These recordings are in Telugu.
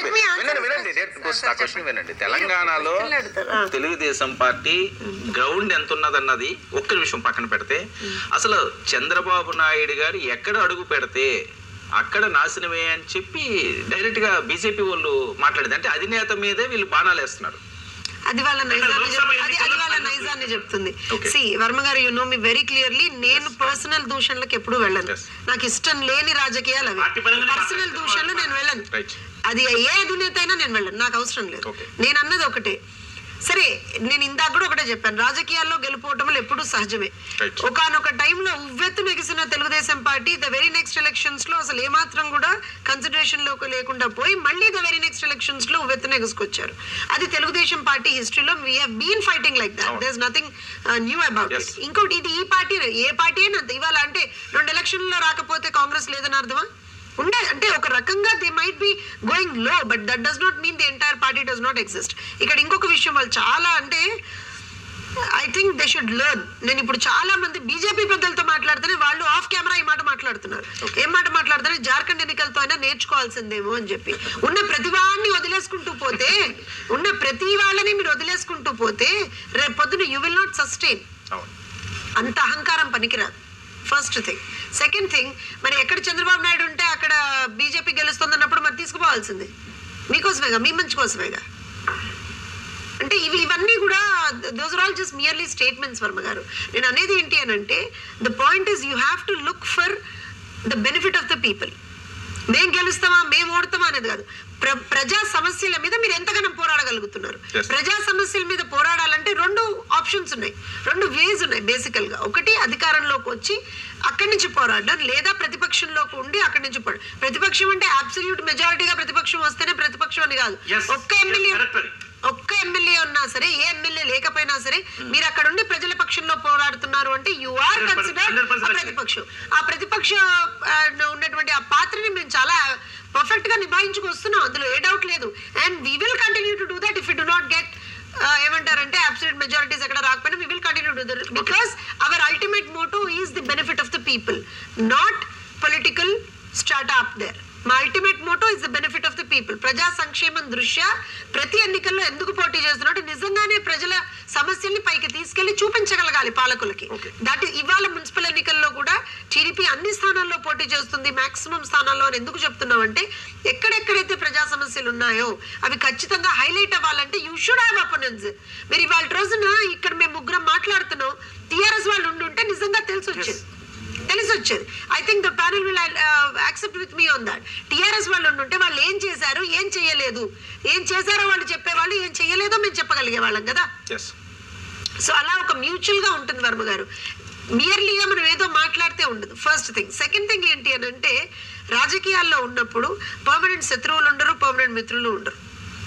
me answer వినండి the వినండి question. నేను నా క్వశ్చన్ వినండి తెలంగాణలో Question అడుగుతారు. ఆ. తెలుగుదేశం పార్టీ గ్రౌండ్ ఎంత ఉన్నదన్నది ఒక్క నిమిషం పక్కన పెడితే అసలు చంద్రబాబు నాయుడు గారు ఎక్కడ అడుగు పెడితే అక్కడ నాశనమే అని చెప్పి డైరెక్ట్ గా బీజేపీ వాళ్ళు మాట్లాడింది అంటే అధినేత మీదే వీళ్ళు బాణాలు వేస్తున్నారు అది వాళ్ళ నైజాన్ని లోక్సభ చెప్- అది అది వాళ్ళ ఎన్నికల్లో నైజాన్ని చెప్తుంది Okay. సి వర్మ గారు you know me very clearly నేను పర్సనల్ దూషణలకు ఎప్పుడు వెళ్ళను Yes. నాకు ఇష్టం లేని రాజకీయాలు అవి పార్టీ పరంగానే పర్సనల్ మాట్లాడతారు. దూషణలు నేను వెళ్ళను రైట్ అది ఏ అధినేత అయినా నేను వెళ్ళను నాకు అవసరం లేదు Okay. నేను అన్నది ఒకటే సరే నేను ఇందాక కూడా ఒకటే చెప్పాను రాజకీయాల్లో గెలుపోవటములు ఎప్పుడూ సహజమే Right. ఒకనొక టైంలో ఉవ్వెత్తు నెగిసిన Telugu Desam party the very next elections లో అసలు ఏమాత్రం కూడా కన్సిడరేషన్ లోకి లేకుండా పోయి మళ్ళీ ద వెరీ నెక్స్ట్ ఎలక్షన్స్ లో ఉవ్వెత్తు నెగుసుకొచ్చారు అది తెలుగుదేశం పార్టీ హిస్టరీలో we been fighting like that అవును. There nothing new about Yes. It ఇంకోటి ఇది ఈ పార్టీ ఏ పార్టీ అయినా అంతే. ఇవాళ అంటే రెండు ఎలక్షన్లో రాకపోతే కాంగ్రెస్ లేదని అర్థమా ఉండే అంటే ఒక రకంగా దే మైట్ బి గోయింగ్ లో but that does not mean the entire party does not exist ఇక్కడ ఇంకొక విషయం వాళ్ళు చాలా అంటే I think they should learn నేను ఇప్పుడు చాలా మంది బీజేపీ పెద్దలతో మాట్లాడితేనే వాళ్ళు ఆఫ్ కెమెరా ఈ మాట మాట్లాడుతున్నారు ఏం మాట మాట్లాడుతున్నారు జార్ఖండ్ ఎన్నికలతో అయినా నేర్చుకోవాల్సిందేమో అని చెప్పి ఉన్న ప్రతి వాడిని వదిలేసుకుంటూ పోతే ఉన్న ప్రతి వాళ్ళని మీరు వదిలేసుకుంటూ పోతే రేపు పొద్దున యూ విల్ నాట్ సస్టైన్ అవును అంత అహంకారం పనికిరాదు ఫస్ట్ థింగ్ సెకండ్ థింగ్ మరి ఎక్కడ చంద్రబాబు నాయుడు ఉంటే అక్కడ బీజేపీ గెలుస్తుందన్నప్పుడు మరి తీసుకుపోవాల్సిందే మీకోసమేగా మీ మంచి కోసమేగా అంటే ఇవి ఇవన్నీ కూడా those are all just merely statements Varma గారు నేను అనేది ఏంటి అని అంటే the point is you have to look for the benefit of the people మేం గెలుస్తామా మేము ఓడతామా అనేది కాదు ప్ర ప్రజా సమస్యల మీద మీరు ఎంతగానో పోరాడగలుగుతున్నారు Yes. ప్రజా సమస్యల మీద పోరాడాలంటే రెండు ఆప్షన్స్ ఉన్నాయి రెండు వేస్ ఉన్నాయి బేసికల్ గా ఒకటి అధికారంలోకి వచ్చి అక్కడి నుంచి పోరాడడం లేదా ప్రతిపక్షంలోకి ఉండి అక్కడి నుంచి పోరాడడం ప్రతిపక్షం అంటే అబ్సల్యూట్ మెజారిటీగా ప్రతిపక్షం వస్తేనే ప్రతిపక్షం అని కాదు Yes. ఒక్క Yes, ఎమ్మెల్యే correct అది. ఒక్క ఎమ్మెల్యే ఉన్నా సరే ఏ ఎమ్మెల్యే లేకపోయినా సరే మీరు అక్కడ ఉండి ప్రజల పక్షంలో పోరాడుతున్నారు అంటే యు ఆర్ 100% కన్సిడర్డ్ 100% ప్రతిపక్షం ఆ ప్రతిపక్ష ఆ, ఉన్నటువంటి ఆ పాత్రని మేము చాలా పర్ఫెక్ట్ గా నిభాయించుకు వస్తున్నాం అందులో ఏ డౌట్ లేదు and we will continue to do that if you do not get ఏమంటారంటే అబ్సల్యూట్ మెజారిటీస్ ఎక్కడ రాకపోయినా we will continue to that because our ultimate motto is the benefit of the people not political startup there మా ultimate motto is the benefit of the people ప్రజా సంక్షేమం దృష్ట్యా ప్రతి ఎన్నికల్లో ఎందుకు పోటీ చేస్తున్నట్టు నిజంగానే ప్రజల సమస్యల్ని పైకి తీసుకెళ్లి చూపించగలగాలి పాలకులకి Okay. దట్ ఇవాళ మున్సిపల్ ఎన్నికల్లో కూడా టీడీపీ అన్ని స్థానాల్లో పోటీ చేస్తుంది మాక్సిమం స్థానాల్లో అని ఎందుకు చెప్తున్నామంటే ఎక్కడెక్కడైతే ప్రజా సమస్యలు ఉన్నాయో అవి ఖచ్చితంగా హైలైట్ అవ్వాలంటే యూ షుడ్ హ్యావ్ అపోనెన్స్ మీరు ఇవాళ రోజున ఇక్కడ మేము ముగ్గురం మాట్లాడుతున్నాం టీఆర్ఎస్ వాళ్ళు ఉండుంటే నిజంగా తెలిసి వచ్చేది తెలిసి వచ్చేది I think the panel will accept with me on that TRS వాళ్ళు ఉండుంటే వాళ్ళు ఏం చేశారు ఏం చేయలేదు ఏం చేశారో వాళ్ళు చెప్పేవాళ్ళు ఏం చేయలేదో మేము చెప్పగలిగే వాళ్ళం కదా ఎస్ సో అలా ఒక మ్యూచువల్ గా ఉంటుంది వర్మ గారు మియర్లీగా మనం ఏదో మాట్లాడితే ఉండదు ఫస్ట్ థింగ్ సెకండ్ థింగ్ ఏంటి అని అంటే రాజకీయాల్లో ఉన్నప్పుడు పర్మనెంట్ శత్రువులు ఉండరు పర్మనెంట్ మిత్రులు ఉండరు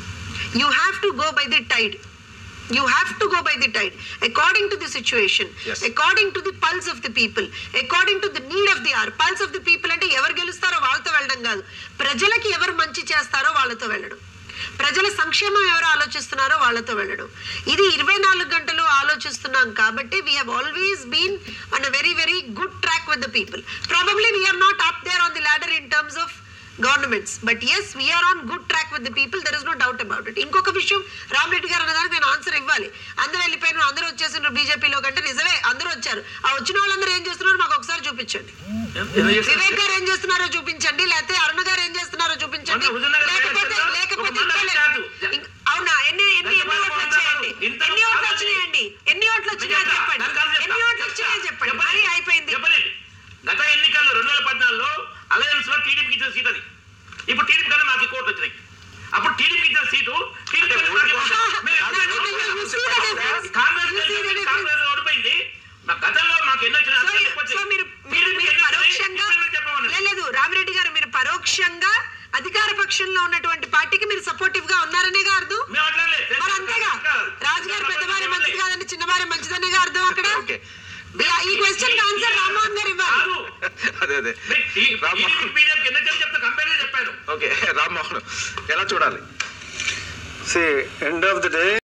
you have to go by the tide you have to go by the tide according to the situation Yes. According to the pulse of the people according to the need of the are pulse of the people అంటే ఎవరు గెలుస్తారో వాళ్ళతో వెళ్ళడం కాదు ప్రజలకి ఎవరు మంచి చేస్తారో వాళ్ళతో వెళ్ళడం ప్రజల సంక్షేమం ఎవరు ఆలోచిస్తున్నారో వాళ్ళతో వెళ్ళడం ఇది ఇరవై నాలుగు గంటలు ఆలోచిస్తున్నాం కాబట్టి we have always been on a very very good track with the people probably we're not up there on the ladder in terms of governments but yes we're on good track with the people there is no doubt about it ఇంకొక విషయం రామరెడ్డి గారు అన్నదానికి నేను ఆన్సర్ ఇవ్వాలి అందరూ వెళ్ళిపోయిన అందరూ వచ్చేసిన బీజేపీలో కంటే నిజమే అందరూ వచ్చారు ఆ వచ్చిన వాళ్ళందరూ ఏం చేస్తున్నారో మాకు ఒకసారి చూపించండి వివేక్ గారు ఏం చేస్తున్నారో చూపించండి లేకపోతే అరుణ గారు ఏం చేస్తున్నారో చూపించండి మొన్న హుజూర్ నగర్ లేకపోతే చేస్తున్నా? లేకపోతే ఒక మండలం ఇంకా కాదు. ఇంక- అవునా ఎన్ని ఎన్ని ఎన్ని ఎంతమంది ఓట్లు వచ్చాయండి ఇంత ఎన్ని ఓట్లు కాదండి. వచ్చినాయండి ఎన్ని ఓట్లు వచ్చినాయో చెప్తా. చెప్పండి దాని కాదు చెప్తా. ఎన్ని ఓట్లు వచ్చినాయో చెప్పండి మరి అయిపోయింది చెప్పలేదు గత ఎన్నికల్లో రెండు వేల పద్నాలుగులో అలయన్స్ లో టీడీపీకి ఇచ్చిన సీట్ అది ఇప్పుడు టీడీపీ కన్నా మాకు ఎక్కువ ఓట్లు వచ్చినాయి అప్పుడు టీడీపీ ఇచ్చిన సీటు టీడీపీ అంటే కన్నా మాకు ఎక్కువ ఓడిపోతే- ఓట్లు. మేము- No, no, no, you see the difference? Congress You see the గెలిచింది, difference? కాంగ్రెస్ ఓడిపోయింది మా గతంలో మాకు ఎన్ని వచ్చినా సో మీరు- సో మీరు మీరు మీరు పరోక్షంగా లే- లేదు రామిరెడ్డి గారు మీరు పరోక్షంగా అధికార పక్షంలో ఉన్నటువంటి పార్టీకి మీరు సపోర్టివ్ గా ఉన్నారనేగా అర్థం మేము అట్లా మరి అంతేగా రాజుగారు పెద్దవారి మంచిది కాదండి చిన్నవారి మంచిదనేగా అర్థం అక్కడ ఓకే ఈ- ఈ క్వశ్చన్ ఆన్సర్ రామ్మోహన్ గారు ఇవ్వాలి కాదు అదే అదే రామ్మోహన్ బీజేపీ ఎన్ని చెప్తే కంపేర్ చెప్పాను ఓకే రామ్మోహన్ ఎలా చూడాలి See, end of the day,